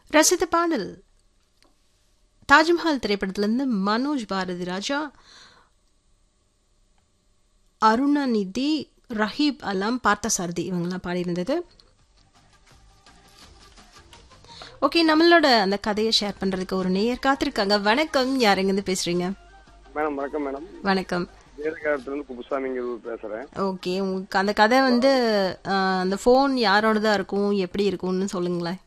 ரசித்த பாடல் தாஜ்மஹால் திரைப்படத்திலிருந்து மனோஜ் பாரதி ராஜா அருணாநிதி ரஹீப் அலாம் பார்த்தசாரதி இவங்கெல்லாம் பாடியிருந்தது ஓகே நம்மளோட அந்த கதையை ஷேர் பண்றதுக்கு ஒரு நேயர் காத்திருக்காங்க வணக்கம் யார் எங்கேருந்து பேசுறீங்க மேடம் வணக்கம் மேடம் வணக்கம் வேலைக்காரத்துல இருந்து குப்புசாமிங்கிறது பேசுறேன் ஓகே உங்களுக்கு அந்த கதை வந்து அஹ், அந்த ஃபோன் யாரோடதா இருக்கும் எப்படி இருக்கும்னு சொல்லுங்களேன்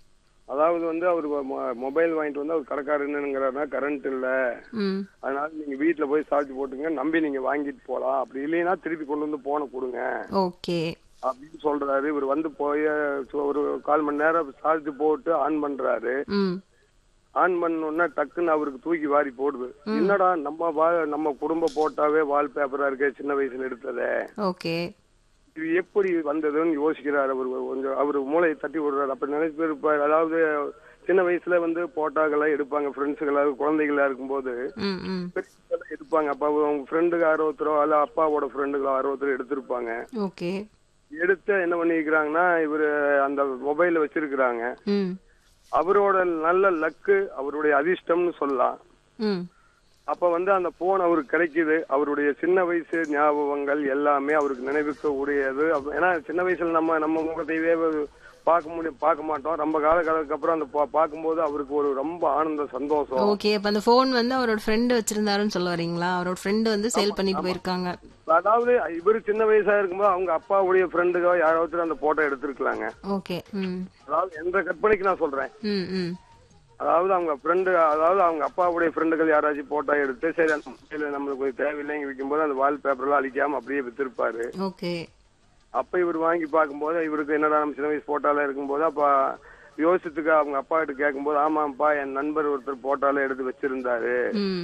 அதாவது வந்து அவர் மொபைல் வாங்கிட்டு வந்து அவர் கடைக்காரர் என்னங்கிறாருன்னா கரண்ட் இல்ல ம் அதனால நீங்க வீட்டுல போய் சார்ஜ் போட்டுங்க நம்பி நீங்க வாங்கிட்டு போலாம் அப்படி இல்லைன்னா திருப்பி கொண்டு வந்து போனை கொடுங்க ஓகே அப்படின்னு சொல்றாரு இவர் வந்து போய் சு- ஒரு கால் மணி நேரம் சார்ஜ் போட்டு ஆன் பண்றாரு ம் ஆன் பண்ணோன்னா டக்குன்னு அவருக்கு தூக்கி வாரி போடுது என்னடா நம்ம வா- நம்ம குடும்ப போட்டாவே வால் பேப்பரா இருக்கே சின்ன வயசுல எடுத்ததே ஓகே இது எப்படி வந்ததுன்னு யோசிக்கிறார் அவர் கொஞ்சம் அவர் மூளையை தட்டி விடுறாரு அப்ப நிறைய பேர் இப்ப அதாவது சின்ன வயசுல வந்து போட்டாக்களா எடுப்பாங்க ஃப்ரெண்ட்ஸுகளா குழந்தைகளா இருக்கும்போது ம் ம் பெரியவங்களா எடுப்பாங்க அப்ப அவங்க ஃப்ரெண்டுக்கு அறுபத்தரோ அல்ல அப்பாவோட ஃப்ரெண்டுகளோ அறுபத்தரோ எடுத்திருப்பாங்க ஓகே எடுத்து என்ன பண்ணிக்கிறாங்கன்னா இவரு அந்த மொபைல வச்சிருக்கிறாங்க ம் அவரோட நல்ல லக்கு அவருடைய அதிர்ஷ்டம்னு சொல்லலாம் ம் அப்ப வந்து அந்த போன் அவருக்கு கிடைக்குது அவருடைய சின்ன வயசு ஞாபகங்கள் எல்லாமே அவருக்கு நினைவுக்கு உடையது அப்ப- ஏன்னா சின்ன வயசுல நம்ம நம்ம முகத்தையவே பார்க்க முடியும் பார்க்க மாட்டோம் ரொம்ப காலகாலத்துக்கு அப்புறம் அந்த பா- பார்க்கும்போது அவருக்கு ஒரு ரொம்ப ஆனந்த சந்தோஷம் ஓகே அப்ப அந்த ஃபோன் வந்து அவரோட ஃப்ரெண்டு வச்சிருந்தாருன்னு சொல்ல வரீங்களா அவரோட ஃப்ரெண்டு வந்து சேல் பண்ணிட்டு போயிருக்காங்க அதாவது இவரு சின்ன வயசா இருக்கும்போது அவங்க அப்பாவுடைய ஃப்ரெண்டுக்கோ யாராவது அந்த போட்டோ எடுத்திருக்கலாங்க ஓகே ம் அதாவது எந்த கற்பனைக்கு நான் சொல்றேன் ம் ம் அதாவது அவங்க ஃப்ரெண்டு அதாவது அவங்க அப்பாவுடைய ஃப்ரெண்டுகள் யாராச்சும் போட்டோ எடுத்து சரி அந்த மொபைல் நம்மளுக்கு கொஞ்சம் தேவையில்லைங்க விற்கும்போது அந்த வால் பேப்பர்லாம் அழிக்காம அப்படியே வித்திருப்பாரு ஓகே அப்ப இவர் வாங்கி பார்க்கும்போது இவருக்கு என்னடா நம்ம சின்ன வயசு போட்டால இருக்கும்போது அப்ப யோசிச்சுக்கு அவங்க அப்பா கிட்ட கேட்கும்போது ஆமாப்பா என் நண்பர் ஒருத்தர் போட்டால எடுத்து வச்சிருந்தாரு ம்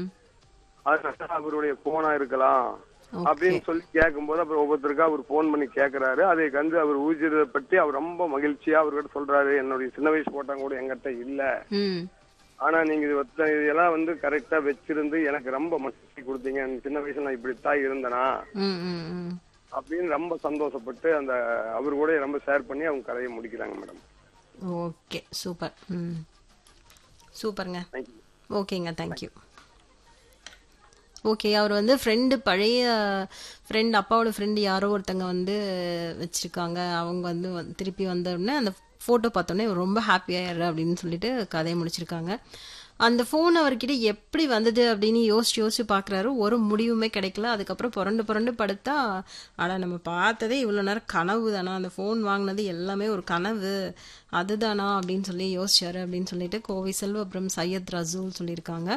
அதனால அவருடைய போனா இருக்கலாம் அப்படின்னு சொல்லி கேட்கும்போது அப்புறம் ஒவ்வொருத்தருக்கா அவர் போன் பண்ணி கேக்குறாரு அதை கண்டு அவர் ஊஜிறதை பற்றி அவர் ரொம்ப மகிழ்ச்சியா அவர்கிட்ட சொல்றாரு என்னுடைய சின்ன வயசு போட்டா கூட என்கிட்ட இல்ல ம் ஆனா நீங்க இது ஒத்த- இதெல்லாம் வந்து கரெக்டா வச்சிருந்து எனக்கு ரொம்ப மகிழ்ச்சி கொடுத்தீங்க எனக்கு சின்ன வயசுல நான் இப்படித்தான் இருந்தனா ம் ம் ம் அப்படின்னு ரொம்ப சந்தோஷப்பட்டு அந்த அவர் கூட ரொம்ப ஷேர் பண்ணி அவங்க கதையை முடிக்கிறாங்க மேடம் ஓகே சூப்பர் ம் சூப்பருங்க தேங்க்யூ ஓகேங்க தேங்க்யூ ஓகே அவர் வந்து ஃப்ரெண்டு பழைய ஃப்ரெண்ட் அப்பாவோட ஃப்ரெண்டு யாரோ ஒருத்தங்க வந்து வச்சிருக்காங்க அவங்க வந்து வந்து திருப்பி வந்த உடனே அந்த ஃபோட்டோ பார்த்தோன்னே இவர் ரொம்ப ஹாப்பியாயிடுற அப்படின்னு சொல்லிட்டு கதையை முடிச்சிருக்காங்க அந்த ஃபோன் அவர்கிட்ட எப்படி வந்தது அப்படின்னு யோசிச்சு யோசிச்சு பார்க்குறாரு ஒரு முடிவுமே கிடைக்கல அதுக்கப்புறம் புரண்டு புரண்டு படுத்தா ஆனால் நம்ம பார்த்ததே இவ்வளோ நேரம் கனவு தானா அந்த ஃபோன் வாங்கினது எல்லாமே ஒரு கனவு அதுதானா அப்படின்னு சொல்லி யோசிச்சாரு அப்படின்னு சொல்லிட்டு கோவை செல்வபுரம் சையத் ரசூல் சொல்லியிருக்காங்க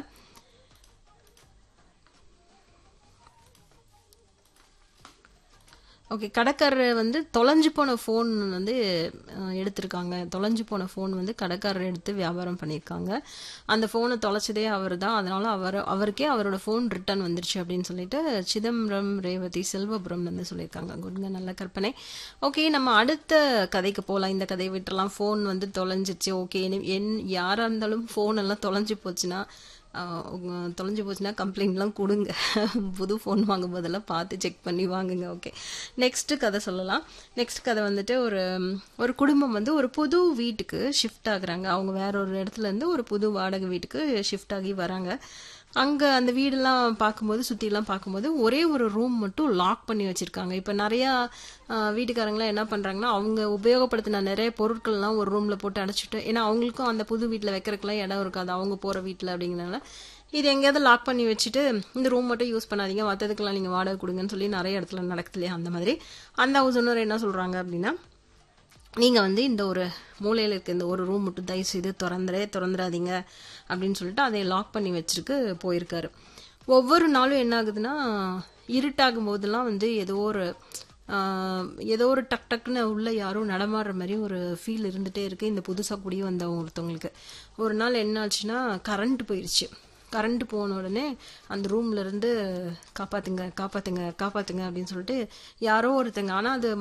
ஓகே கடைக்காரர் வந்து தொலைஞ்சு போன ஃபோன் வந்து அஹ், எடுத்திருக்காங்க தொலைஞ்சு போன ஃபோன் வந்து கடைக்காரர் எடுத்து வியாபாரம் பண்ணியிருக்காங்க அந்த ஃபோனை தொலைச்சதே அவர் தான் அதனால அவர் அவருக்கே அவரோட ஃபோன் ரிட்டர்ன் வந்துருச்சு அப்படின்னு சொல்லிட்டு சிதம்பரம் ரேவதி செல்வபுரம் வந்து சொல்லியிருக்காங்க குட்ங்க நல்ல கற்பனை ஓகே நம்ம அடுத்த கதைக்கு போகலாம் இந்த கதையை விட்டுறலாம் ஃபோன் வந்து தொலைஞ்சிச்சு ஓகே என் யாராக இருந்தாலும் ஃபோன் எல்லாம் தொலைஞ்சு போச்சுன்னா ஆஹ் உங்க தொலைஞ்சு போச்சுன்னா கம்ப்ளைண்ட்லாம் கொடுங்க புது ஃபோன் வாங்கும் போதெல்லாம் பார்த்து செக் பண்ணி வாங்குங்க ஓகே நெக்ஸ்ட் கதை சொல்லலாம் நெக்ஸ்ட் கதை வந்துட்டு ஒரு ஒரு குடும்பம் வந்து ஒரு புது வீட்டுக்கு ஷிஃப்ட் ஆகுறாங்க அவங்க வேற ஒரு இடத்துல இருந்து ஒரு புது வாடகை வீட்டுக்கு ஷிஃப்ட் ஆகி வராங்க அங்க அந்த வீடெல்லாம் பார்க்கும்போது சுற்றிலாம் பார்க்கும்போது ஒரே ஒரு ரூம் மட்டும் லாக் பண்ணி வச்சிருக்காங்க இப்போ நிறையா ஆஹ், வீட்டுக்காரங்களாம் என்ன பண்றாங்கன்னா அவங்க உபயோகப்படுத்தின நிறைய பொருட்கள்லாம் ஒரு ரூம்ல போட்டு அடைச்சிட்டு ஏன்னா அவங்களுக்கும் அந்த புது வீட்டில் வைக்கிறதுக்குலாம் இடம் இருக்காது அவங்க போற வீட்டில் அப்படிங்கிறனால இது எங்கேயாவது லாக் பண்ணி வச்சுட்டு இந்த ரூம் மட்டும் யூஸ் பண்ணாதீங்க மற்றதுக்கெல்லாம் நீங்கள் வாடகை கொடுங்கன்னு சொல்லி நிறைய இடத்துல நடக்குது இல்லையா அந்த மாதிரி அந்த ஹவுஸ் ஓனர் என்ன சொல்றாங்க அப்படின்னா நீங்கள் வந்து இந்த ஒரு மூலையில் இருக்க இந்த ஒரு ரூம் மட்டும் தயவு செய்து திறந்துடே திறந்துடாதீங்க அப்படின்னு சொல்லிட்டு அதை லாக் பண்ணி வச்சிருக்கு போயிருக்காரு ஒவ்வொரு நாளும் என்ன ஆகுதுன்னா இருட்டாகும் போதெல்லாம் வந்து ஏதோ ஒரு ஆஹ், ஏதோ ஒரு டக் டக்குன்னு உள்ள யாரோ நடமாடுற மாதிரி ஒரு ஃபீல் இருந்துகிட்டே இருக்கு இந்த புதுசாக குடி வந்தவங்க ஒருத்தவங்களுக்கு ஒரு நாள் என்ன ஆச்சுன்னா கரண்ட் போயிடுச்சு கரண்ட் போன உடனே அந்த ரூம்ல இருந்து காப்பாத்துங்க காப்பாத்துங்க காப்பாத்துங்க அப்படின்னு சொல்லிட்டு யாரோ ஒருத்தங்க ஆனா அது